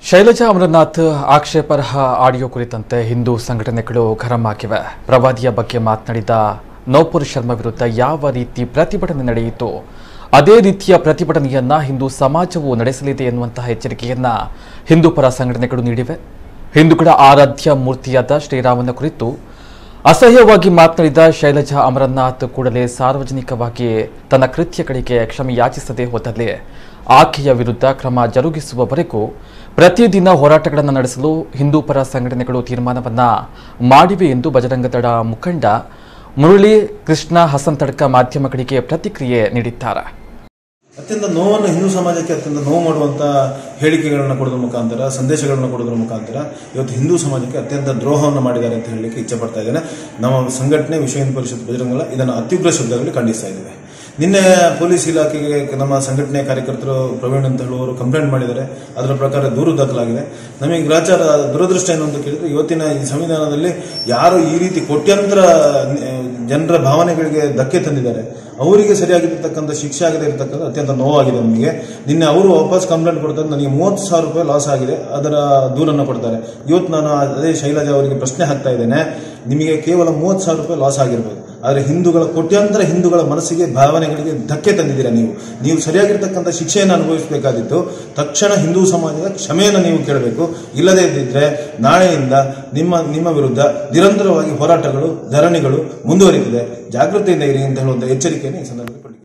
ಶೈಲಜಾ ಅಮರನಾಥ್ ಆಕ್ಷೇಪಾರ್ಹ ಆಡಿಯೋ ಕುರಿತಂತೆ ಹಿಂದೂ ಸಂಘಟನೆಗಳು ಗರಂ ಆಗಿವೆ ಪ್ರವಾದಿಯ ಬಗ್ಗೆ ಮಾತನಾಡಿದ ನೌಪುರ್ ಶರ್ಮಾ ವಿರುದ್ಧ ಯಾವ ರೀತಿ ಪ್ರತಿಭಟನೆ ನಡೆಯಿತು ಅದೇ ರೀತಿಯ ಪ್ರತಿಭಟನೆಯನ್ನ ಹಿಂದೂ ಸಮಾಜವು ನಡೆಸಲಿದೆ ಎನ್ನುವಂತಹ ಎಚ್ಚರಿಕೆಯನ್ನ ಹಿಂದೂ ಪರ ಸಂಘಟನೆಗಳು ನೀಡಿವೆ ಹಿಂದೂಗಳ ಆರಾಧ್ಯ ಮೂರ್ತಿಯಾದ ಶ್ರೀರಾಮನ ಕುರಿತು ಅಸಹ್ಯವಾಗಿ ಮಾತನಾಡಿದ ಶೈಲಜಾ ಅಮರನಾಥ್ ಕೂಡಲೇ ಸಾರ್ವಜನಿಕವಾಗಿ ತನ್ನ ಕೃತ್ಯಗಳಿಗೆ ಕ್ಷಮೆ ಯಾಚಿಸದೆ ಹೋದಲ್ಲಿ ಆಕೆಯ ವಿರುದ್ಧ ಕ್ರಮ ಜರುಗಿಸುವವರೆಗೂ ಪ್ರತಿದಿನ ಹೋರಾಟಗಳನ್ನು ನಡೆಸಲು ಹಿಂದೂ ಪರ ಸಂಘಟನೆಗಳು ತೀರ್ಮಾನವನ್ನ ಮಾಡಿವೆ ಎಂದು ಬಜರಂಗ ದಳ ಮುಖಂಡ ಮುರಳಿ ಕೃಷ್ಣ ಹಸನ್ ತಡ್ಕ ಮಾಧ್ಯಮಗಳಿಗೆ ಪ್ರತಿಕ್ರಿಯೆ ನೀಡಿದ್ದಾರೆ ಅತ್ಯಂತ ನೋವನ್ನು ಹಿಂದೂ ಸಮಾಜಕ್ಕೆ ಅತ್ಯಂತ ನೋವು ಮಾಡುವಂತ ಹೇಳಿಕೆಗಳನ್ನು ಕೊಡೋದ್ರ ಮುಖಾಂತರ ಸಂದೇಶಗಳನ್ನು ಕೊಡೋದ್ರ ಮುಖಾಂತರ ಇವತ್ತು ಹಿಂದೂ ಸಮಾಜಕ್ಕೆ ಅತ್ಯಂತ ದ್ರೋಹವನ್ನು ಮಾಡಿದ್ದಾರೆ ಅಂತ ಹೇಳಲಿಕ್ಕೆ ಇಚ್ಛೆ ಪಡ್ತಾ ಇದ್ದೇನೆ ನಮ್ಮ ಸಂಘಟನೆ ವಿಶ್ವ ಹಿಂದೂ ಪರಿಷತ್ ಬಜರಂಗಲ ಇದನ್ನು ಅತ್ಯುಗ್ರ ಶಬ್ದಗಳಲ್ಲಿ ಖಂಡಿಸ್ತಾ ಇದ್ದೇವೆ ನಿನ್ನೆ ಪೊಲೀಸ್ ಇಲಾಖೆಗೆ ನಮ್ಮ ಸಂಘಟನೆಯ ಕಾರ್ಯಕರ್ತರು ಪ್ರವೀಣ್ ಅಂತ ಹೇಳುವವರು ಕಂಪ್ಲೇಂಟ್ ಮಾಡಿದ್ದಾರೆ ಅದರ ಪ್ರಕಾರ ದೂರು ದಾಖಲಾಗಿದೆ ನಮಗೆ ಗ್ರಾಚಾರ ದುರದೃಷ್ಟ ಏನು ಅಂತ ಕೇಳಿದ್ರೆ ಇವತ್ತಿನ ಈ ಸಂವಿಧಾನದಲ್ಲಿ ಯಾರು ಈ ರೀತಿ ಕೋಟ್ಯಾಂತರ ಜನರ ಭಾವನೆಗಳಿಗೆ ಧಕ್ಕೆ ತಂದಿದ್ದಾರೆ ಅವರಿಗೆ ಸರಿಯಾಗಿರ್ತಕ್ಕಂಥ ಶಿಕ್ಷೆ ಆಗದೆ ಇರತಕ್ಕಂಥ ಅತ್ಯಂತ ನೋವಾಗಿದೆ ನಮಗೆ ನಿನ್ನೆ ಅವರು ವಾಪಸ್ ಕಂಪ್ಲೇಂಟ್ ಕೊಡ್ತಾರೆ ನನಗೆ ಮೂವತ್ತು ಸಾವಿರ ರೂಪಾಯಿ ಲಾಸ್ ಆಗಿದೆ ಅದರ ದೂರನ್ನು ಕೊಡ್ತಾರೆ ಇವತ್ತು ನಾನು ಅದೇ ಶೈಲಜಾ ಅವರಿಗೆ ಪ್ರಶ್ನೆ ಹಾಕ್ತಾ ಇದ್ದೇನೆ ನಿಮಗೆ ಕೇವಲ ಮೂವತ್ತು ಸಾವಿರ ರೂಪಾಯಿ ಲಾಸ್ ಆಗಿರ್ಬೋದು ಆದರೆ ಹಿಂದೂಗಳ ಕೋಟ್ಯಾಂತರ ಹಿಂದೂಗಳ ಮನಸ್ಸಿಗೆ ಭಾವನೆಗಳಿಗೆ ಧಕ್ಕೆ ತಂದಿದ್ದೀರಾ ನೀವು ನೀವು ಸರಿಯಾಗಿರ್ತಕ್ಕಂಥ ಶಿಕ್ಷೆಯನ್ನು ಅನುಭವಿಸಬೇಕಾದಿತ್ತು ತಕ್ಷಣ ಹಿಂದೂ ಸಮಾಜದ ಕ್ಷಮೆಯನ್ನು ನೀವು ಕೇಳಬೇಕು ಇಲ್ಲದೇ ಇದ್ದಿದ್ರೆ ನಾಳೆಯಿಂದ ನಿಮ್ಮ ನಿಮ್ಮ ವಿರುದ್ಧ ನಿರಂತರವಾಗಿ ಹೋರಾಟಗಳು ಧರಣಿಗಳು ಮುಂದುವರಿತಿದೆ ಜಾಗೃತಿಯಿಂದ ಇರಿ ಅಂತ ಹೇಳುವಂಥ ಎಚ್ಚರಿಕೆಯನ್ನು ಈ ಸಂದರ್ಭದಲ್ಲಿ ಕೊಡಿ